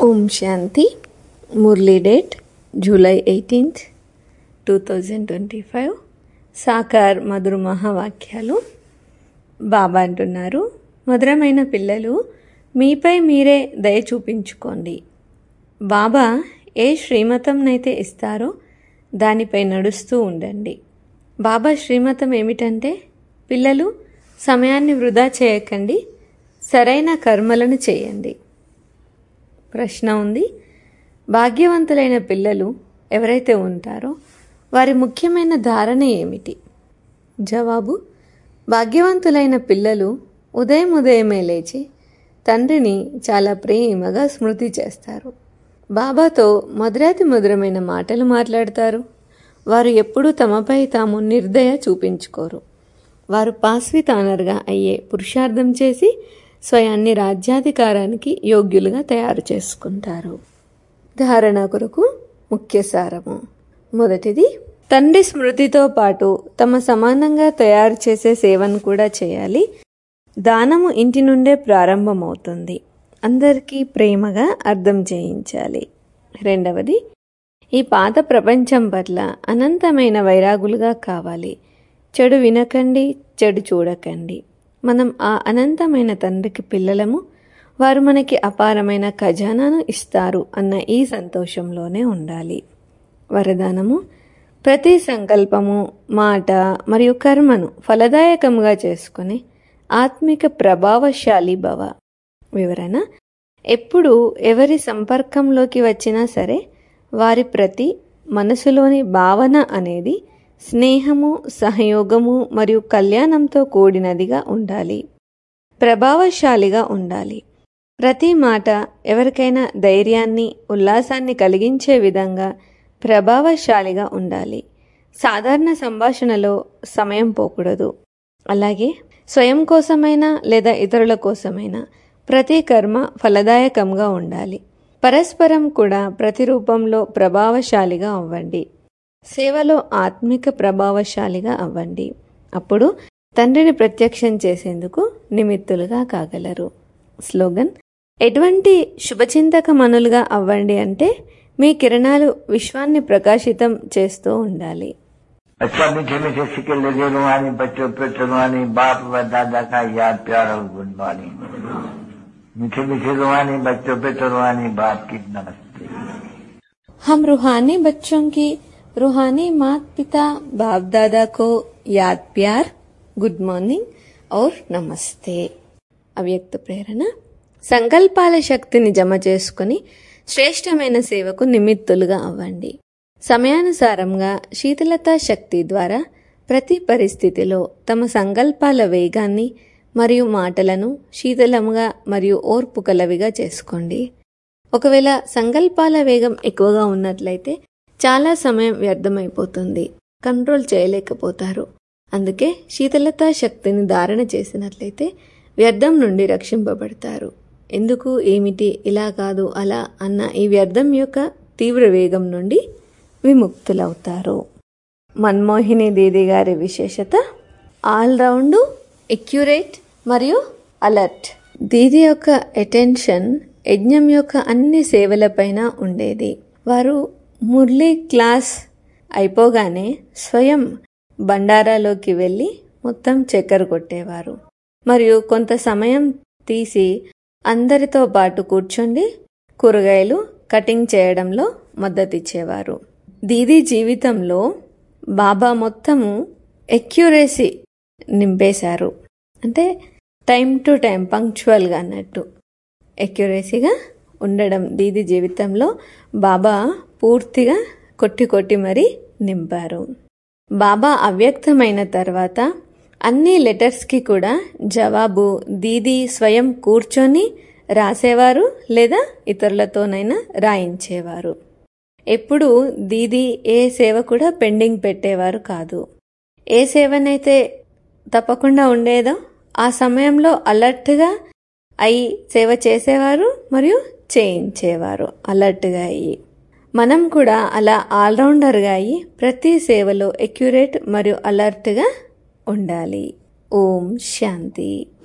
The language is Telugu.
ఓం శాంతి Murali date July eighteenth two thousand twenty five సాకార్ మధుర మహావాక్యాలు బాబా అంటున్నారు మధురమైన పిల్లలు మీపై మీరే దయ చూపించుకోండి బాబా ఏ శ్రీమతంనైతే ఇస్తారో దానిపై నడుస్తూ ఉండండి బాబా శ్రీమతం ఏమిటంటే పిల్లలు సమయాన్ని వృధా చేయకండి సరైన కర్మలను చేయండి ప్రశ్న ఉంది భాగ్యవంతులైన పిల్లలు ఎవరైతే ఉంటారో వారి ముఖ్యమైన ధారణ ఏమిటి జవాబు భాగ్యవంతులైన పిల్లలు ఉదయం ఉదయమే లేచి తండ్రిని చాలా ప్రేమగా స్మృతి చేస్తారు బాబాతో మధురాతి మధురమైన మాటలు మాట్లాడతారు వారు ఎప్పుడూ తమపై తాము నిర్దయ చూపించుకోరు వారు పాస్వితానర్గా అయ్యే పురుషార్థం చేసి స్వయాన్ని రాజ్యాధికారానికి యోగ్యులుగా తయారు చేసుకుంటారు ధారణ కొరకు ముఖ్య సారము మొదటిది తండ్రి స్మృతితో పాటు తమ సమానంగా తయారు చేసే సేవను కూడా చేయాలి దానము ఇంటి నుండే ప్రారంభమవుతుంది అందరికీ ప్రేమగా అర్థం చేయించాలి రెండవది ఈ పాత ప్రపంచం పట్ల అనంతమైన వైరాగులుగా కావాలి చెడు వినకండి చెడు చూడకండి మనం ఆ అనంతమైన తండ్రికి పిల్లలము వారు మనకి అపారమైన ఖజానాను ఇస్తారు అన్న ఈ సంతోషంలోనే ఉండాలి వరదానము ప్రతి సంకల్పము మాట మరియు కర్మను ఫలదాయకంగా చేసుకుని ఆత్మిక ప్రభావశాలి భవ వివరణ ఎప్పుడు ఎవరి సంపర్కంలోకి వచ్చినా సరే వారి ప్రతి మనసులోని భావన అనేది స్నేహము సహయోగము మరియు కళ్యాణంతో కూడినదిగా ఉండాలి ప్రభావశాలిగా ఉండాలి ప్రతి మాట ఎవరికైనా ధైర్యాన్ని ఉల్లాసాన్ని కలిగించే విధంగా ప్రభావశాలిగా ఉండాలి సాధారణ సంభాషణలో సమయం పోకూడదు అలాగే స్వయం కోసమైనా లేదా ఇతరుల కోసమైనా ప్రతి కర్మ ఫలదాయకంగా ఉండాలి పరస్పరం కూడా ప్రతిరూపంలో ప్రభావశాలిగా అవ్వండి సేవలో ఆత్మిక ప్రభావశాలిగా అవ్వండి అప్పుడు తండ్రిని ప్రత్యక్షం చేసేందుకు నిమిత్తులుగా కాగలరు స్లోగన్ ఎటువంటి శుభచింతక మనులుగా అవ్వండి అంటే మీ కిరణాలు విశ్వాన్ని ప్రకాశితం చేస్తూ ఉండాలి अच्छा मीठे मीठे सिक्के लगे रुहानी बच्चों पे रुहानी बाप व दादा का याद प्यार और गुड मॉर्निंग मीठे मीठे रुहानी बच्चों पे रुहानी बाप की नमस्ते हम रूहानी बच्चों की रूहानी माता पिता बाप दादा को याद प्यार గుడ్ మార్నింగ్ ఔర్ నమస్తే అవ్యక్త ప్రేరణ సంకల్పాల శక్తిని జమ చేసుకుని శ్రేష్టమైన సేవకు నిమిత్తులుగా అవ్వండి సమయానుసారంగా శీతలతా శక్తి ద్వారా ప్రతి పరిస్థితిలో తమ సంకల్పాల వేగాన్ని మరియు మాటలను శీతలముగా మరియు ఓర్పు కలవిగా చేసుకోండి ఒకవేళ సంకల్పాల వేగం ఎక్కువగా ఉన్నట్లయితే చాలా సమయం వ్యర్థమైపోతుంది కంట్రోల్ చేయలేకపోతారు అందుకే శీతలతా శక్తిని ధారణ చేసినట్లయితే వ్యర్థం నుండి రక్షింపబడతారు ఎందుకు ఏమిటి ఇలా కాదు అలా అన్న ఈ వ్యర్థం యొక్క తీవ్ర వేగం నుండి విముక్తులవుతారు మన్మోహిని దీది గారి విశేషత ఆల్రౌండ్ ఎక్యురేట్ మరియు అలర్ట్ దీది యొక్క అటెన్షన్ యజ్ఞం యొక్క అన్ని సేవలపైన ఉండేది వారు మురళీ క్లాస్ అయిపోగానే స్వయం బండారాలోకి వెళ్ళి మొత్తం చక్కెర కొట్టేవారు మరియు కొంత సమయం తీసి అందరితో పాటు కూర్చొని కూరగాయలు కటింగ్ చేయడంలో మద్దతిచ్చేవారు దీది జీవితంలో బాబా మొత్తము ఎక్యురేసీ నింపేశారు అంటే టైం టు టైం పంక్చువల్గా అన్నట్టు ఎక్యురేసీగా ఉండడం దీది జీవితంలో బాబా పూర్తిగా కొట్టి కొట్టి మరీ నింపారు బాబా అవ్యక్తమైన తర్వాత అన్ని లెటర్స్కి కూడా జవాబు దీది స్వయం కూర్చొని రాసేవారు లేదా ఇతరులతోనైనా రాయించేవారు ఎప్పుడు దీది ఏ సేవ కూడా పెండింగ్ పెట్టేవారు కాదు ఏ సేవనైతే తప్పకుండా ఉండేదో ఆ సమయంలో అలర్ట్గా అయి సేవ చేసేవారు మరియు చేయించేవారు అలర్ట్గా అయ్యి మనం కూడా అలా ఆల్రౌండర్గా అయ్యి ప్రతి సేవలో ఎక్యురేట్ మరియు అలర్ట్గా ఉండాలి ఓం శాంతి